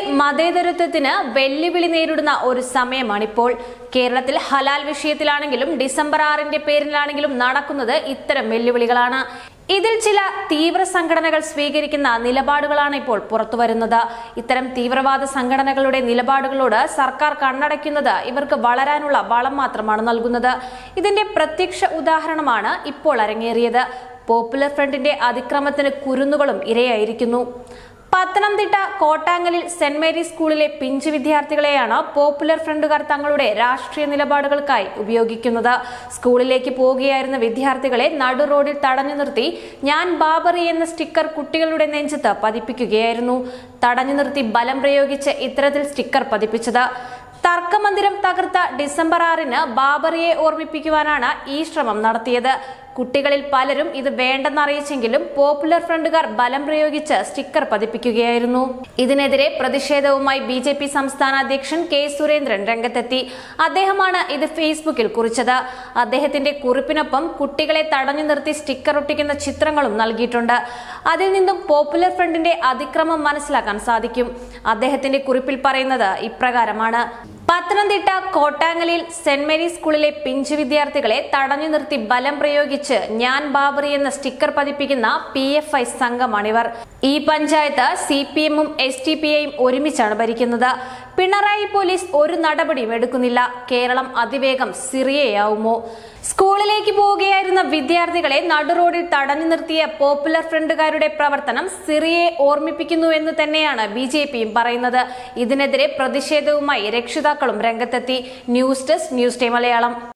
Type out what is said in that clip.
മതേതരത്വത്തിന് വെല്ലുവിളി നേരിടുന്ന ഒരു സമയമാണിപ്പോൾ കേരളത്തിൽ ഹലാൽ വിഷയത്തിലാണെങ്കിലും ഡിസംബർ ആറിന്റെ പേരിലാണെങ്കിലും നടക്കുന്നത് ഇത്തരം വെല്ലുവിളികളാണ് ഇതിൽ ചില തീവ്ര സംഘടനകൾ സ്വീകരിക്കുന്ന നിലപാടുകളാണ് ഇപ്പോൾ പുറത്തുവരുന്നത് ഇത്തരം തീവ്രവാദ സംഘടനകളുടെ നിലപാടുകളോട് സർക്കാർ കണ്ണടയ്ക്കുന്നത് ഇവർക്ക് വളരാനുള്ള വളം മാത്രമാണ് നൽകുന്നത് ഇതിന്റെ പ്രത്യക്ഷ ഉദാഹരണമാണ് ഇപ്പോൾ അരങ്ങേറിയത് പോപ്പുലർ ഫ്രണ്ടിന്റെ അതിക്രമത്തിന് കുരുന്നുകളും ഇരയായിരിക്കുന്നു പത്തനംതിട്ട കോട്ടാങ്ങലിൽ സെന്റ് മേരീസ് സ്കൂളിലെ പിഞ്ച് വിദ്യാർത്ഥികളെയാണ് പോപ്പുലർ ഫ്രണ്ടുകാർ തങ്ങളുടെ രാഷ്ട്രീയ നിലപാടുകൾക്കായി ഉപയോഗിക്കുന്നത് സ്കൂളിലേക്ക് പോവുകയായിരുന്ന വിദ്യാർത്ഥികളെ നടു റോഡിൽ തടഞ്ഞു നിർത്തി ഞാൻ ബാബറി എന്ന സ്റ്റിക്കർ കുട്ടികളുടെ നെഞ്ചത്ത് പതിപ്പിക്കുകയായിരുന്നു തടഞ്ഞു നിർത്തി ബലം പ്രയോഗിച്ച് ഇത്തരത്തിൽ സ്റ്റിക്കർ പതിപ്പിച്ചത് തർക്കമന്ദിരം തകർത്ത ഡിസംബർ ആറിന് ബാബറിയെ ഓർമ്മിപ്പിക്കുവാനാണ് ഈ ശ്രമം നടത്തിയത് കുട്ടികളിൽ പലരും ഇത് വേണ്ടെന്നറിയിച്ചെങ്കിലും പോപ്പുലർ ഫ്രണ്ടുകാർ ബലം പ്രയോഗിച്ച് സ്റ്റിക്കർ പതിപ്പിക്കുകയായിരുന്നു ഇതിനെതിരെ പ്രതിഷേധവുമായി ബി ജെ പി സംസ്ഥാന അധ്യക്ഷൻ കെ സുരേന്ദ്രൻ രംഗത്തെത്തി അദ്ദേഹമാണ് ഇത് ഫേസ്ബുക്കിൽ കുറിച്ചത് അദ്ദേഹത്തിന്റെ കുറിപ്പിനൊപ്പം കുട്ടികളെ തടഞ്ഞു നിർത്തി സ്റ്റിക്കർ ഒട്ടിക്കുന്ന ചിത്രങ്ങളും നൽകിയിട്ടുണ്ട് അതിൽ നിന്നും പോപ്പുലർ ഫ്രണ്ടിന്റെ അതിക്രമം മനസ്സിലാക്കാൻ സാധിക്കും അദ്ദേഹത്തിന്റെ കുറിപ്പിൽ പറയുന്നത് ഇപ്രകാരമാണ് പത്തനംതിട്ട കോട്ടാങ്ങലിൽ സെന്റ് മേരീസ് സ്കൂളിലെ പിഞ്ചു വിദ്യാർത്ഥികളെ തടഞ്ഞു നിർത്തി ബലം പ്രയോഗിച്ച് ഞാൻ ബാബറി എന്ന സ്റ്റിക്കർ പതിപ്പിക്കുന്ന പി എഫ് ഐ സംഘമാണിവർ ഈ പഞ്ചായത്ത് സി പി എമ്മും എസ് ടി പി ഐയും ഒരുമിച്ചാണ് ഭരിക്കുന്നത് പിണറായി പോലീസ് ഒരു നടപടിയും എടുക്കുന്നില്ല കേരളം അതിവേഗം സിറിയയാവുമോ സ്കൂളിലേക്ക് പോവുകയായിരുന്ന വിദ്യാർത്ഥികളെ നടുറോഡിൽ തടഞ്ഞു നിർത്തിയ പോപ്പുലർ ഫ്രണ്ടുകാരുടെ പ്രവർത്തനം സിറിയയെ ഓർമ്മിപ്പിക്കുന്നു എന്ന് തന്നെയാണ് ബി ജെ പിയും പറയുന്നത് ഇതിനെതിരെ പ്രതിഷേധവുമായി രക്ഷിതാക്കളും രംഗത്തെത്തി news desk news day Malayalam